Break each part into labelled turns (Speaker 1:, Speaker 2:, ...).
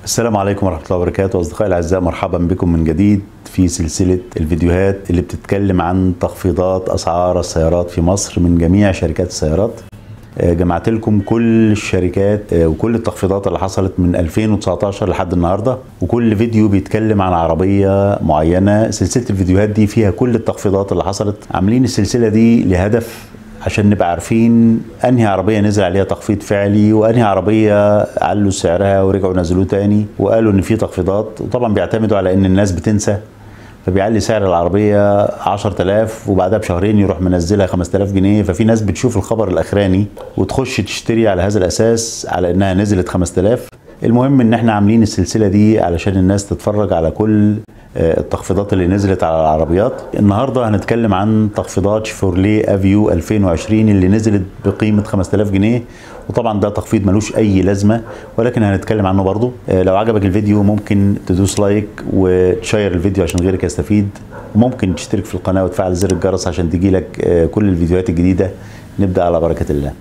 Speaker 1: السلام عليكم ورحمة الله وبركاته أصدقائي الأعزاء مرحبا بكم من جديد في سلسلة الفيديوهات اللي بتتكلم عن تخفيضات أسعار السيارات في مصر من جميع شركات السيارات آه، جمعت لكم كل الشركات آه، وكل التخفيضات اللي حصلت من 2019 لحد النهارده وكل فيديو بيتكلم عن عربيه معينه سلسله الفيديوهات دي فيها كل التخفيضات اللي حصلت عاملين السلسله دي لهدف عشان نبقى عارفين انهي عربيه نزل عليها تخفيض فعلي وانهي عربيه علوا سعرها ورجعوا نزلوه تاني وقالوا ان في تخفيضات وطبعا بيعتمدوا على ان الناس بتنسى فبيعلي سعر العربية 10000 وبعدها بشهرين يروح منزلها 5000 جنيه ففي ناس بتشوف الخبر الأخراني وتخش تشتري على هذا الأساس على إنها نزلت 5000 المهم إن إحنا عاملين السلسلة دي علشان الناس تتفرج على كل آه، التخفيضات اللي نزلت على العربيات النهارده هنتكلم عن تخفيضات شيفورليه افيو 2020 اللي نزلت بقيمه 5000 جنيه وطبعا ده تخفيض ملوش اي لازمه ولكن هنتكلم عنه برضه آه، لو عجبك الفيديو ممكن تدوس لايك وتشير الفيديو عشان غيرك يستفيد وممكن تشترك في القناه وتفعل زر الجرس عشان تجيلك آه، كل الفيديوهات الجديده نبدا على بركه الله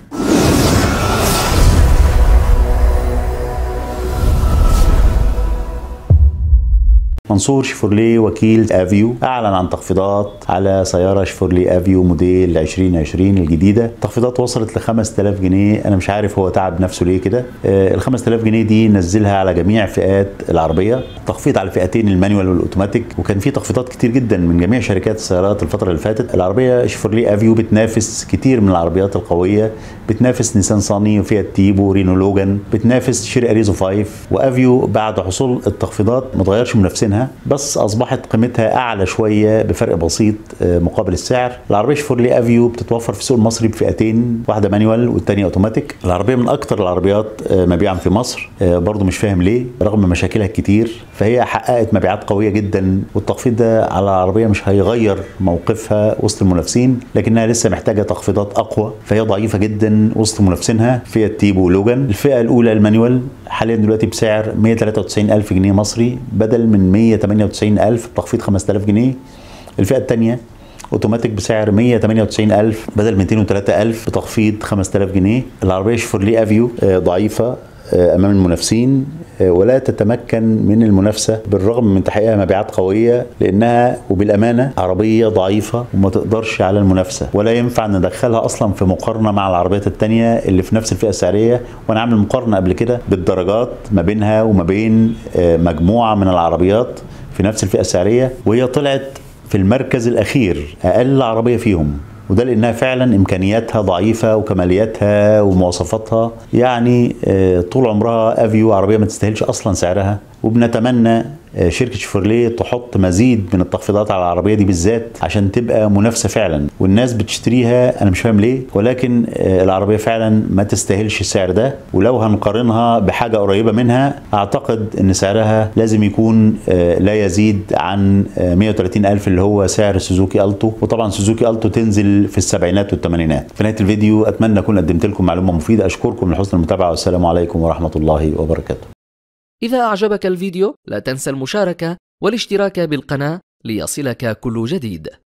Speaker 1: منصور شيفورليه وكيل افيو اعلن عن تخفيضات على سياره شيفورليه افيو موديل 2020 الجديده تخفيضات وصلت ل 5000 جنيه انا مش عارف هو تعب نفسه ليه كده آه، ال 5000 جنيه دي نزلها على جميع فئات العربيه تخفيض على الفئتين المانيوال والاوتوماتيك وكان في تخفيضات كتير جدا من جميع شركات السيارات الفتره اللي فاتت العربيه شيفورليه افيو بتنافس كتير من العربيات القويه بتنافس نيسان صاني وفيات تيبو رينو لوجان بتنافس شير اريزو 5 وافيو بعد حصول التخفيضات ما تغيرش منافسينها بس اصبحت قيمتها اعلى شويه بفرق بسيط آه، مقابل السعر العربيه شيفورلي افيو بتتوفر في السوق المصري بفئتين واحده مانيوال والثانيه اوتوماتيك العربيه من اكتر العربيات آه، مبيعا في مصر آه، برضو مش فاهم ليه رغم مشاكلها الكتير فهي حققت مبيعات قويه جدا والتخفيض ده على العربيه مش هيغير موقفها وسط المنافسين لكنها لسه محتاجه تخفيضات اقوى فهي ضعيفه جدا وسط منافسينها فئه تيبو ولوجان الفئه الاولى المانيوال حاليا دلوقتي بسعر 193 الف جنيه مصري بدل من 198 الف بتخفيض 5000 جنيه الفئه الثانيه اوتوماتيك بسعر 198 الف بدل 203 الف بتخفيض 5000 جنيه العربيه شيفورلي افيو آه، ضعيفه آه، امام المنافسين آه، ولا تتمكن من المنافسه بالرغم من تحقيقها مبيعات قويه لانها وبالامانه عربيه ضعيفه وما تقدرش على المنافسه ولا ينفع ندخلها اصلا في مقارنه مع العربيات الثانيه اللي في نفس الفئه السعريه وانا عامل مقارنه قبل كده بالدرجات ما بينها وما بين آه، مجموعه من العربيات في نفس الفئه السعريه وهي طلعت في المركز الاخير اقل عربيه فيهم وده لانها فعلا امكانياتها ضعيفه وكمالياتها ومواصفاتها يعني آه، طول عمرها افيو عربيه ما تستاهلش اصلا سعرها وبنتمنى آه، شركه شيفروليه تحط مزيد من التخفيضات على العربيه دي بالذات عشان تبقى منافسه فعلا والناس بتشتريها انا مش فاهم ليه ولكن آه، العربيه فعلا ما تستاهلش السعر ده ولو هنقارنها بحاجه قريبه منها اعتقد ان سعرها لازم يكون آه، لا يزيد عن آه، 130 الف اللي هو سعر سوزوكي التو وطبعا سوزوكي التو تنزل في السبعينات والثمانينات في نهايه الفيديو اتمنى اكون قدمت لكم معلومه مفيده اشكركم لحسن المتابعه والسلام عليكم ورحمه الله وبركاته
Speaker 2: إذا أعجبك الفيديو لا تنسى المشاركة والاشتراك بالقناة ليصلك كل جديد